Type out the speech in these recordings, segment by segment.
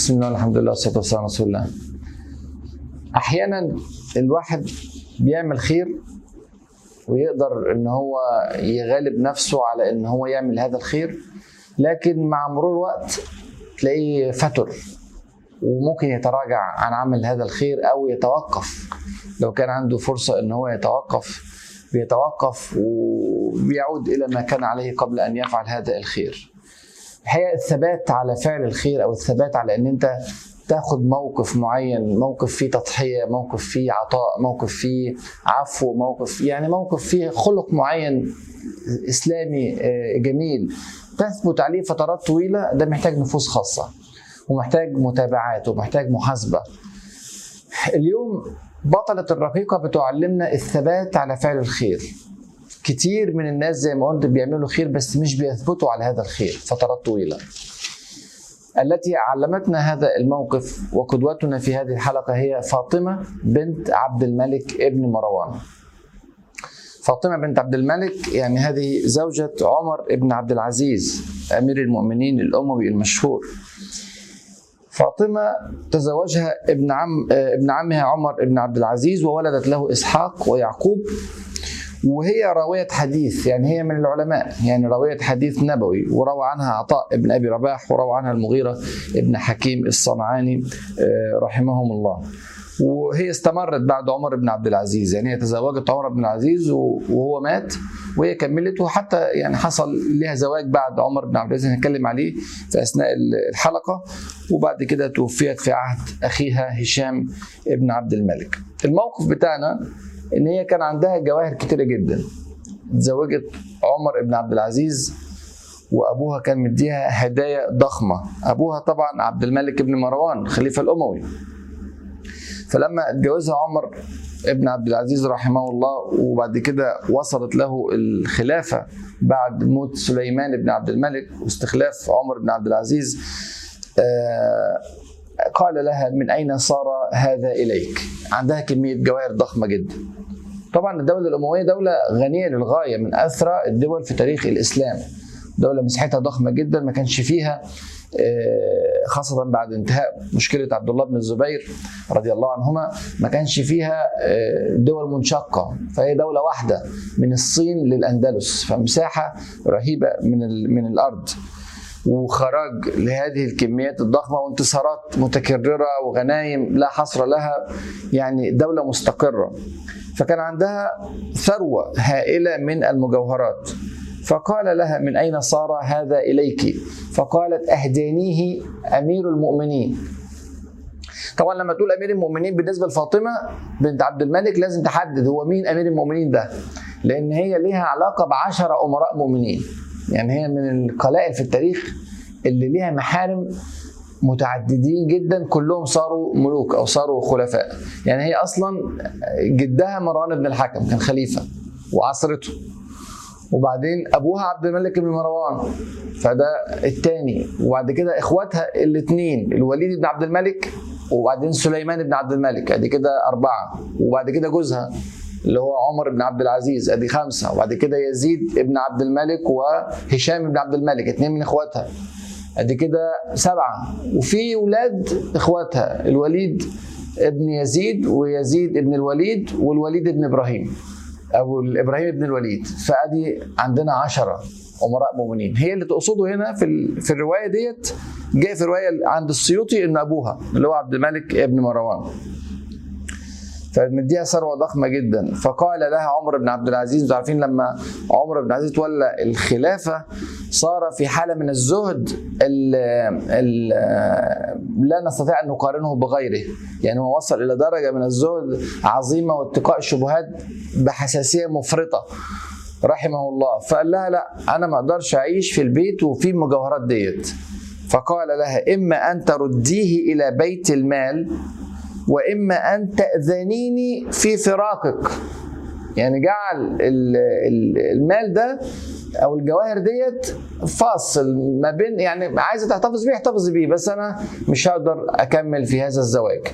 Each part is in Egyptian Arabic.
بسم الله الحمد لله والصلاه والسلام على رسول الله احيانا الواحد بيعمل خير ويقدر ان هو يغالب نفسه على ان هو يعمل هذا الخير لكن مع مرور الوقت تلاقيه فتر وممكن يتراجع عن عمل هذا الخير او يتوقف لو كان عنده فرصه ان هو يتوقف بيتوقف وبيعود الى ما كان عليه قبل ان يفعل هذا الخير الحقيقه الثبات على فعل الخير او الثبات على ان انت تاخد موقف معين موقف فيه تضحيه موقف فيه عطاء موقف فيه عفو موقف يعني موقف فيه خلق معين اسلامي جميل تثبت عليه فترات طويله ده محتاج نفوس خاصه ومحتاج متابعات ومحتاج محاسبه اليوم بطلة الرقيقة بتعلمنا الثبات على فعل الخير كتير من الناس زي ما قلت بيعملوا خير بس مش بيثبتوا على هذا الخير فترات طويلة التي علمتنا هذا الموقف وقدوتنا في هذه الحلقة هي فاطمة بنت عبد الملك ابن مروان فاطمة بنت عبد الملك يعني هذه زوجة عمر ابن عبد العزيز أمير المؤمنين الأموي المشهور فاطمة تزوجها ابن عم ابن عمها عمر ابن عبد العزيز وولدت له إسحاق ويعقوب وهي راوية حديث يعني هي من العلماء يعني راوية حديث نبوي وروى عنها عطاء ابن أبي رباح وروى عنها المغيرة ابن حكيم الصنعاني رحمهم الله وهي استمرت بعد عمر بن عبد العزيز يعني هي تزوجت عمر بن العزيز وهو مات وهي كملت وحتى يعني حصل لها زواج بعد عمر بن عبد العزيز هنتكلم عليه في اثناء الحلقه وبعد كده توفيت في عهد اخيها هشام ابن عبد الملك. الموقف بتاعنا ان هي كان عندها جواهر كتيره جدا. تزوجت عمر بن عبد العزيز وابوها كان مديها هدايا ضخمه، ابوها طبعا عبد الملك بن مروان الخليفه الاموي. فلما اتجوزها عمر ابن عبد العزيز رحمه الله وبعد كده وصلت له الخلافة بعد موت سليمان بن عبد الملك واستخلاف عمر بن عبد العزيز قال لها من أين صار هذا إليك عندها كمية جواهر ضخمة جدا طبعا الدولة الأموية دولة غنية للغاية من أثرى الدول في تاريخ الإسلام دولة مساحتها ضخمة جدا ما كانش فيها خاصة بعد انتهاء مشكلة عبد الله بن الزبير رضي الله عنهما ما كانش فيها دول منشقة فهي دولة واحدة من الصين للأندلس فمساحة رهيبة من من الأرض وخراج لهذه الكميات الضخمة وانتصارات متكررة وغنايم لا حصر لها يعني دولة مستقرة فكان عندها ثروة هائلة من المجوهرات فقال لها من أين صار هذا إليك فقالت أهدانيه أمير المؤمنين طبعا لما تقول أمير المؤمنين بالنسبة لفاطمة بنت عبد الملك لازم تحدد هو مين أمير المؤمنين ده لأن هي ليها علاقة بعشرة أمراء مؤمنين يعني هي من القلائل في التاريخ اللي ليها محارم متعددين جدا كلهم صاروا ملوك او صاروا خلفاء يعني هي اصلا جدها مروان بن الحكم كان خليفه وعصرته وبعدين ابوها عبد الملك بن مروان فده الثاني وبعد كده اخواتها الاثنين الوليد بن عبد الملك وبعدين سليمان بن عبد الملك ادي كده اربعه وبعد كده جوزها اللي هو عمر بن عبد العزيز ادي خمسه وبعد كده يزيد بن عبد الملك وهشام بن عبد الملك اثنين من اخواتها ادي كده سبعه وفي ولاد اخواتها الوليد ابن يزيد ويزيد ابن الوليد والوليد ابن ابراهيم او ابراهيم بن الوليد فادي عندنا عشرة امراء مؤمنين هي اللي تقصده هنا في في الروايه ديت جاء في روايه عند السيوطي ان ابوها اللي هو عبد الملك ابن مروان فمديها ثروه ضخمه جدا فقال لها عمر بن عبد العزيز انتوا عارفين لما عمر بن العزيز تولى الخلافه صار في حاله من الزهد ال ال لا نستطيع ان نقارنه بغيره يعني هو وصل الى درجه من الزهد عظيمه واتقاء الشبهات بحساسيه مفرطه رحمه الله فقال لها لا انا ما اقدرش اعيش في البيت وفي المجوهرات ديت فقال لها اما ان ترديه الى بيت المال واما ان تاذنيني في فراقك يعني جعل المال ده او الجواهر ديت فاصل ما بين يعني عايزه تحتفظ بيه احتفظ بيه بس انا مش هقدر اكمل في هذا الزواج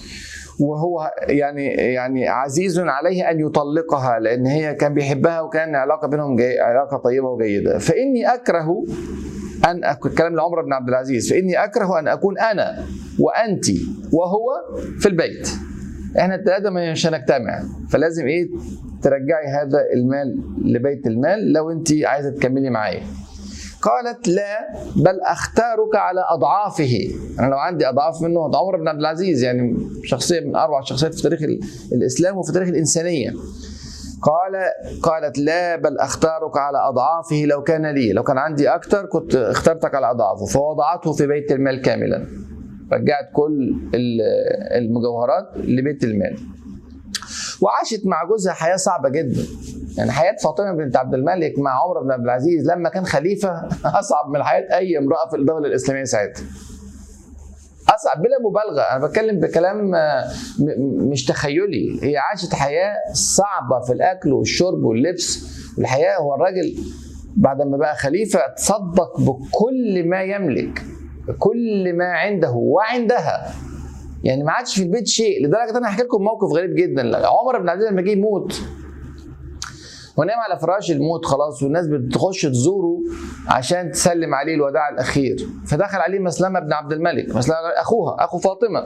وهو يعني يعني عزيز عليه ان يطلقها لان هي كان بيحبها وكان علاقه بينهم جي علاقه طيبه وجيده فاني اكره ان أكون كلام لعمر بن عبد العزيز فاني اكره ان اكون انا وانت وهو في البيت احنا الثلاثه مش هنجتمع فلازم ايه ترجعي هذا المال لبيت المال لو انت عايزه تكملي معايا قالت لا بل اختارك على اضعافه انا لو عندي اضعاف منه ده عمر بن عبد العزيز يعني شخصيه من اروع الشخصيات في تاريخ ال- الاسلام وفي تاريخ الانسانيه قال قالت لا بل اختارك على اضعافه لو كان لي لو كان عندي اكتر كنت اخترتك على اضعافه فوضعته في بيت المال كاملا رجعت كل ال- المجوهرات لبيت المال وعاشت مع جوزها حياه صعبه جدا يعني حياه فاطمه بنت عبد الملك مع عمر بن عبد العزيز لما كان خليفه اصعب من حياه اي امراه في الدوله الاسلاميه ساعتها اصعب بلا مبالغه انا بتكلم بكلام آه، م- م- مش تخيلي هي عاشت حياه صعبه في الاكل والشرب واللبس والحياه هو الراجل بعد ما بقى خليفه تصدق بكل ما يملك كل ما عنده وعندها يعني ما عادش في البيت شيء لدرجه انا هحكي لكم موقف غريب جدا عمر بن عبد العزيز لما جه يموت ونام على فراش الموت خلاص والناس بتخش تزوره عشان تسلم عليه الوداع الاخير فدخل عليه مسلمه بن عبد الملك مسلمه اخوها اخو فاطمه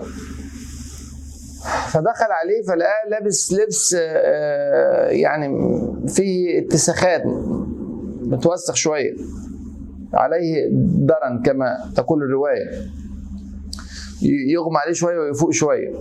فدخل عليه فلقاه لابس لبس آه، يعني فيه اتساخات متوسخ شويه عليه درن كما تقول الروايه ي- يغمى عليه شويه ويفوق شويه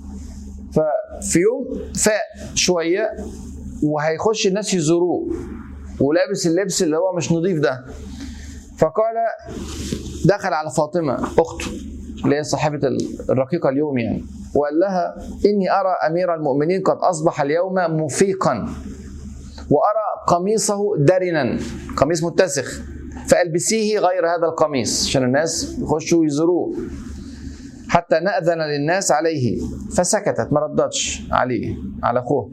ففي يوم فاق شويه وهيخش الناس يزوروه ولابس اللبس اللي هو مش نظيف ده فقال دخل على فاطمه اخته اللي هي صاحبه الرقيقه اليوم يعني وقال لها اني ارى امير المؤمنين قد اصبح اليوم مفيقا وارى قميصه درنا قميص متسخ فالبسيه غير هذا القميص عشان الناس يخشوا يزوروه حتى نأذن للناس عليه فسكتت ما ردتش عليه على اخوه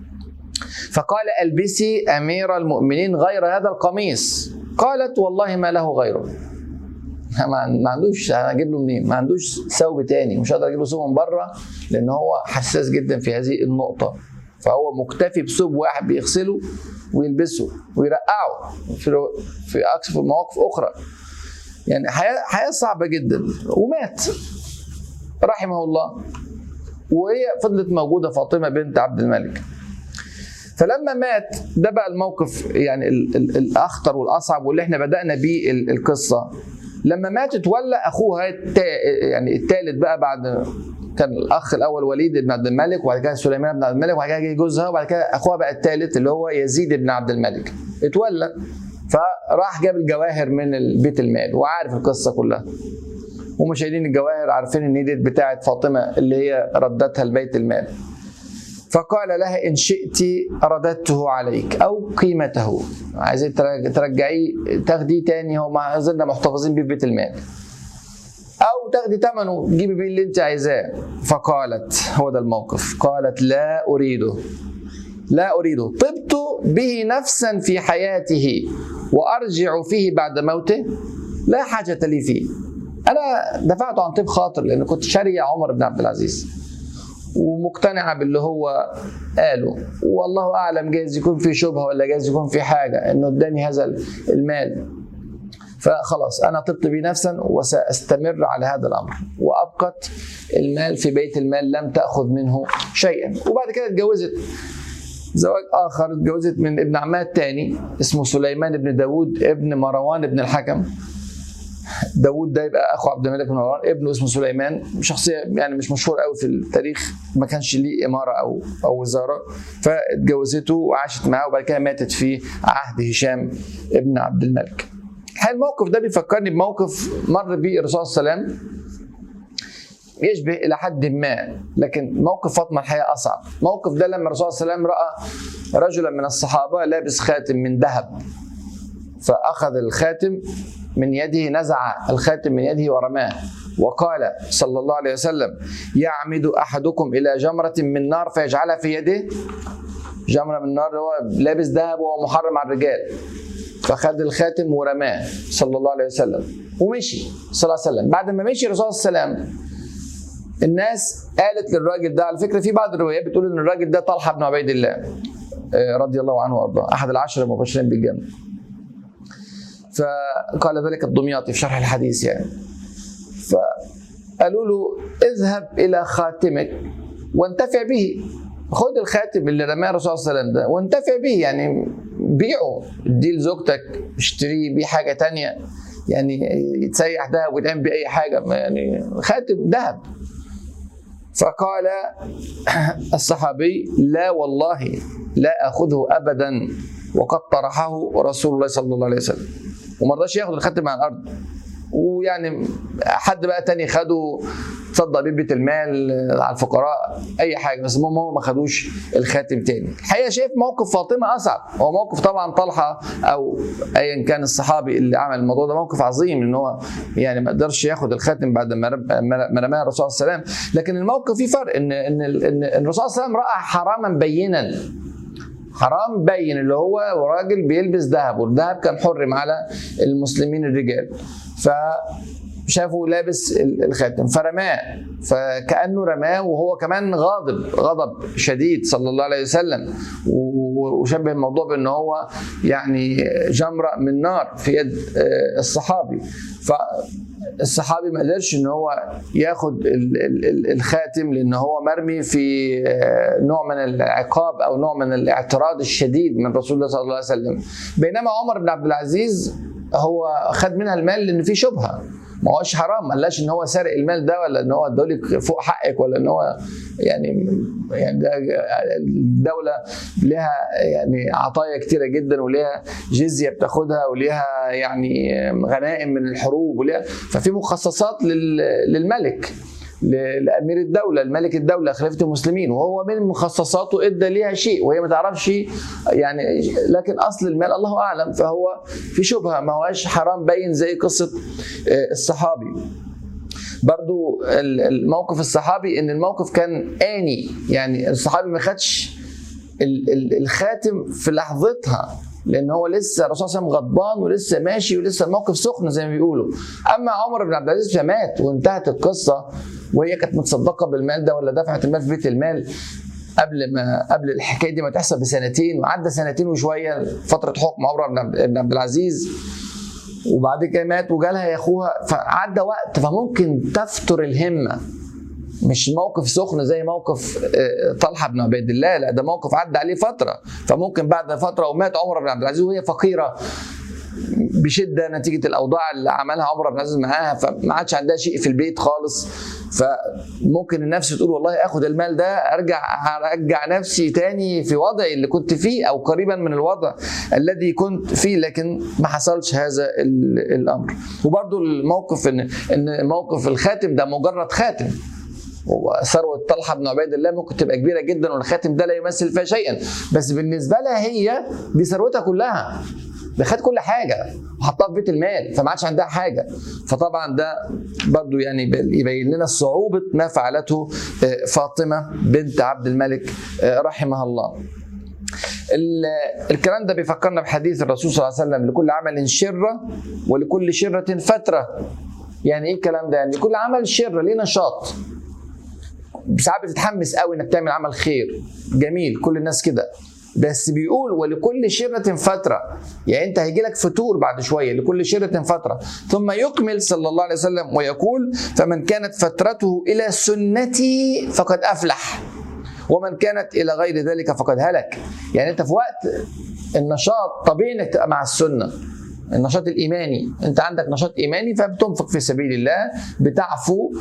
فقال البسي امير المؤمنين غير هذا القميص قالت والله ما له غيره ما ما عندوش هجيب له منين ما عندوش ثوب تاني مش هقدر اجيب له ثوب من بره لان هو حساس جدا في هذه النقطه فهو مكتفي بثوب واحد بيغسله ويلبسه ويرقعه في في اكثر في مواقف اخرى يعني حياه حياه صعبه جدا ومات رحمه الله وهي فضلت موجوده فاطمه بنت عبد الملك فلما مات ده بقى الموقف يعني ال- ال- الاخطر والاصعب واللي احنا بدانا بيه ال- القصه لما مات اتولى اخوها التا يعني الثالث بقى بعد كان الاخ الاول وليد بن عبد الملك وبعد كده سليمان بن عبد الملك وبعد كده جه جوزها وبعد كده اخوها بقى الثالث اللي هو يزيد بن عبد الملك اتولى فراح جاب الجواهر من بيت المال وعارف القصه كلها ومشاهدين الجواهر عارفين ان دي بتاعت فاطمه اللي هي ردتها لبيت المال فقال لها ان شئت رددته عليك او قيمته عايزين ترج- ترجعيه تاخديه تاني هو ما زلنا محتفظين بيه في بيت المال او تاخدي ثمنه تجيبي بيه اللي انت عايزاه فقالت هو ده الموقف قالت لا اريده لا اريده طبت به نفسا في حياته وارجع فيه بعد موته لا حاجه لي فيه انا دفعت عن طيب خاطر لان كنت شاريه عمر بن عبد العزيز ومقتنعه باللي هو قاله والله اعلم جايز يكون في شبهه ولا جايز يكون في حاجه انه اداني هذا المال فخلاص انا طبت بي نفسا وساستمر على هذا الامر وابقت المال في بيت المال لم تاخذ منه شيئا وبعد كده اتجوزت زواج اخر اتجوزت من ابن عمها الثاني اسمه سليمان بن داود ابن مروان بن الحكم داود ده يبقى اخو عبد الملك بن مروان ابنه اسمه سليمان شخصيه يعني مش مشهور قوي في التاريخ ما كانش ليه اماره او او وزاره فاتجوزته وعاشت معاه وبعد كده ماتت في عهد هشام ابن عبد الملك الحقيقه الموقف ده بيفكرني بموقف مر بيه الرسول صلى الله عليه وسلم يشبه الى حد ما لكن موقف فاطمه الحقيقه اصعب الموقف ده لما الرسول صلى الله عليه وسلم راى رجلا من الصحابه لابس خاتم من ذهب فاخذ الخاتم من يده نزع الخاتم من يده ورماه وقال صلى الله عليه وسلم يعمد احدكم الى جمره من نار فيجعلها في يده جمره من نار هو لابس ذهب وهو محرم على الرجال فخد الخاتم ورماه صلى الله عليه وسلم ومشي صلى الله عليه وسلم بعد ما مشي الرسول صلى الله عليه وسلم الناس قالت للراجل ده على فكره في بعض الروايات بتقول ان الراجل ده طلحه بن عبيد الله رضي الله عنه وارضاه احد العشر المبشرين بالجنه فقال ذلك الدمياطي في شرح الحديث يعني فقالوا له اذهب الى خاتمك وانتفع به خد الخاتم اللي رماه الرسول صلى الله عليه وسلم ده وانتفع به يعني بيعه اديه لزوجتك اشتريه بيه حاجه تانية يعني يتسيح دهب ويتعمل بيه اي حاجه يعني خاتم ذهب فقال الصحابي لا والله لا اخذه ابدا وقد طرحه رسول الله صلى الله عليه وسلم وما رضاش ياخد الخاتم عن الارض ويعني حد بقى تاني خده تصدق بيه بيت المال على الفقراء اي حاجه بس المهم هو ما خدوش الخاتم تاني الحقيقه شايف موقف فاطمه اصعب هو موقف طبعا طلحه او ايا كان الصحابي اللي عمل الموضوع ده موقف عظيم ان هو يعني ما قدرش ياخد الخاتم بعد ما ما رماه الرسول صلى الله عليه وسلم لكن الموقف فيه فرق ان ان ان الرسول صلى الله عليه وسلم راى حراما بينا حرام بين اللي هو راجل بيلبس ذهب والذهب كان حرم على المسلمين الرجال ف شافه لابس الخاتم فرماه فكانه رماه وهو كمان غاضب غضب شديد صلى الله عليه وسلم وشبه الموضوع بان هو يعني جمره من نار في يد الصحابي ف الصحابي ما قدرش ان هو ياخد الخاتم لان هو مرمي في نوع من العقاب او نوع من الاعتراض الشديد من رسول الله صلى الله عليه وسلم بينما عمر بن عبد العزيز هو خد منها المال لان في شبهه ما هوش حرام ما قالش ان هو سارق المال ده ولا ان هو ادولك فوق حقك ولا ان هو يعني يعني ده الدوله لها يعني عطايا كتيره جدا وليها جزيه بتاخدها وليها يعني غنائم من الحروب وليها ففي مخصصات للملك لامير الدوله الملك الدوله خليفه المسلمين وهو من مخصصاته ادى ليها شيء وهي ما تعرفش يعني لكن اصل المال الله اعلم فهو في شبهه ما هوش حرام باين زي قصه الصحابي برضو الموقف الصحابي ان الموقف كان اني يعني الصحابي ما خدش الخاتم في لحظتها لان هو لسه الرسول صلى الله عليه وسلم غضبان ولسه ماشي ولسه الموقف سخن زي ما بيقولوا اما عمر بن عبد العزيز فمات وانتهت القصه وهي كانت متصدقه بالمال ده ولا دفعت المال في بيت المال قبل ما قبل الحكايه دي ما تحصل بسنتين وعدى سنتين وشويه فتره حكم عمر بن عبد العزيز وبعد كده مات وجالها يا اخوها فعدى وقت فممكن تفتر الهمه مش موقف سخن زي موقف طلحه بن عبيد الله لا ده موقف عدى عليه فتره فممكن بعد فتره ومات عمر بن عبد العزيز وهي فقيره بشده نتيجه الاوضاع اللي عملها عمر بن عبد العزيز معاها فما عادش عندها شيء في البيت خالص فممكن النفس تقول والله اخد المال ده ارجع ارجع نفسي تاني في وضعي اللي كنت فيه او قريبا من الوضع الذي كنت فيه لكن ما حصلش هذا الامر وبرضو الموقف ان ان موقف الخاتم ده مجرد خاتم وثروة طلحة بن عبيد الله ممكن تبقى كبيرة جدا والخاتم ده لا يمثل فيها شيئا بس بالنسبة لها هي دي ثروتها كلها ده خد كل حاجة وحطها في بيت المال فما عادش عندها حاجة فطبعا ده برضو يعني يبين لنا صعوبة ما فعلته فاطمة بنت عبد الملك رحمها الله الكلام ده بيفكرنا بحديث الرسول صلى الله عليه وسلم لكل عمل شرة ولكل شرة فترة يعني ايه الكلام ده يعني كل عمل شرة ليه نشاط ساعات بتتحمس قوي انك تعمل عمل خير جميل كل الناس كده بس بيقول ولكل شرة فترة يعني انت هيجي لك فتور بعد شوية لكل شرة فترة ثم يكمل صلى الله عليه وسلم ويقول فمن كانت فترته إلى سنتي فقد أفلح ومن كانت إلى غير ذلك فقد هلك يعني انت في وقت النشاط طبيعي انك تبقى مع السنه النشاط الايماني انت عندك نشاط ايماني فبتنفق في سبيل الله بتعفو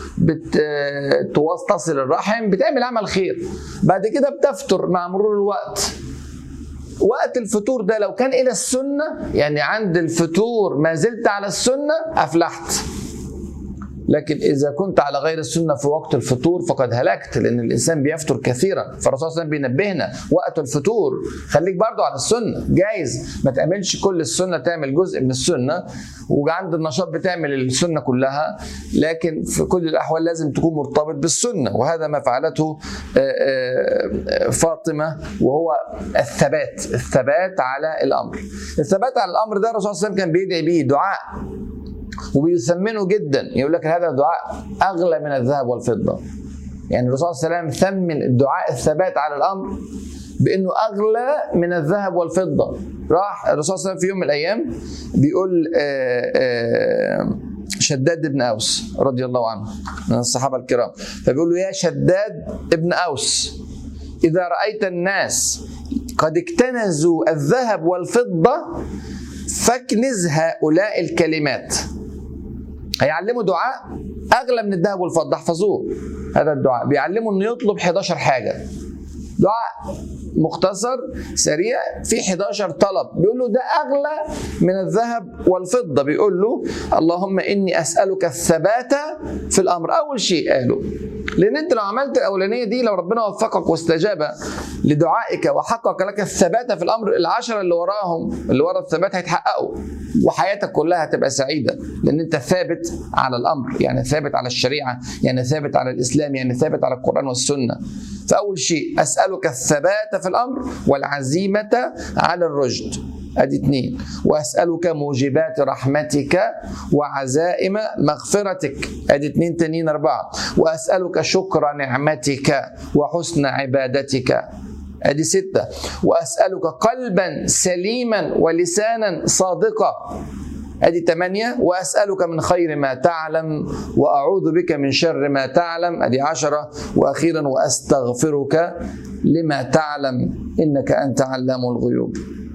بتصل الرحم بتعمل عمل خير بعد كده بتفتر مع مرور الوقت وقت الفطور ده لو كان الى السنه يعني عند الفطور ما زلت على السنه افلحت لكن اذا كنت على غير السنه في وقت الفطور فقد هلكت لان الانسان بيفطر كثيرا فالرسول صلى الله عليه وسلم بينبهنا وقت الفطور خليك برضو على السنه جايز ما تعملش كل السنه تعمل جزء من السنه وعند النشاط بتعمل السنه كلها لكن في كل الاحوال لازم تكون مرتبط بالسنه وهذا ما فعلته فاطمه وهو الثبات الثبات على الامر الثبات على الامر ده الرسول صلى الله عليه وسلم كان بيدعي بيه دعاء وبيثمنه جدا يقول لك هذا الدعاء اغلى من الذهب والفضه يعني الرسول صلى الله عليه وسلم ثمن الدعاء الثبات على الامر بانه اغلى من الذهب والفضه راح الرسول صلى الله عليه وسلم في يوم من الايام بيقول آآ آآ شداد بن اوس رضي الله عنه من الصحابه الكرام فبيقول له يا شداد ابن اوس اذا رايت الناس قد اكتنزوا الذهب والفضه فاكنز هؤلاء الكلمات هيعلموا دعاء اغلى من الذهب والفضه احفظوه هذا الدعاء بيعلموا انه يطلب 11 حاجه دعاء مختصر سريع في 11 طلب بيقول له ده اغلى من الذهب والفضه بيقول له اللهم اني اسالك الثبات في الامر اول شيء قاله لان انت لو عملت الاولانيه دي لو ربنا وفقك واستجاب لدعائك وحقق لك الثبات في الامر العشره اللي وراهم اللي ورا الثبات هيتحققوا وحياتك كلها هتبقى سعيده لان انت ثابت على الامر يعني ثابت على الشريعه يعني ثابت على الاسلام يعني ثابت على القران والسنه فاول شيء اسالك الثبات في الامر والعزيمه على الرشد ادي اثنين واسالك موجبات رحمتك وعزائم مغفرتك ادي اثنين تانيين اربعه واسالك شكر نعمتك وحسن عبادتك ادي ستة واسألك قلبا سليما ولسانا صادقا ادي ثمانية واسألك من خير ما تعلم واعوذ بك من شر ما تعلم ادي عشرة واخيرا واستغفرك لما تعلم انك انت علام الغيوب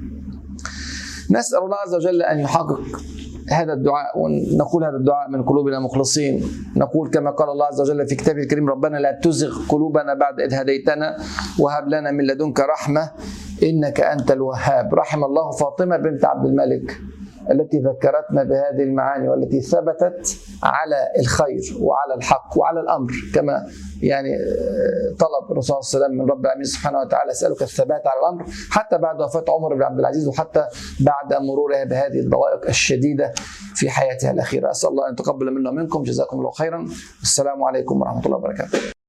نسأل الله عز وجل ان يحقق هذا الدعاء ونقول هذا الدعاء من قلوبنا مخلصين نقول كما قال الله عز وجل في كتابه الكريم ربنا لا تزغ قلوبنا بعد إذ هديتنا وهب لنا من لدنك رحمة إنك أنت الوهاب رحم الله فاطمة بنت عبد الملك التي ذكرتنا بهذه المعاني والتي ثبتت على الخير وعلى الحق وعلى الامر كما يعني طلب الرسول صلى الله عليه وسلم من رب العالمين سبحانه وتعالى اسالك الثبات على الامر حتى بعد وفاه عمر بن عبد العزيز وحتى بعد مرورها بهذه الضوائق الشديده في حياتها الاخيره اسال الله ان يتقبل منا ومنكم جزاكم الله خيرا السلام عليكم ورحمه الله وبركاته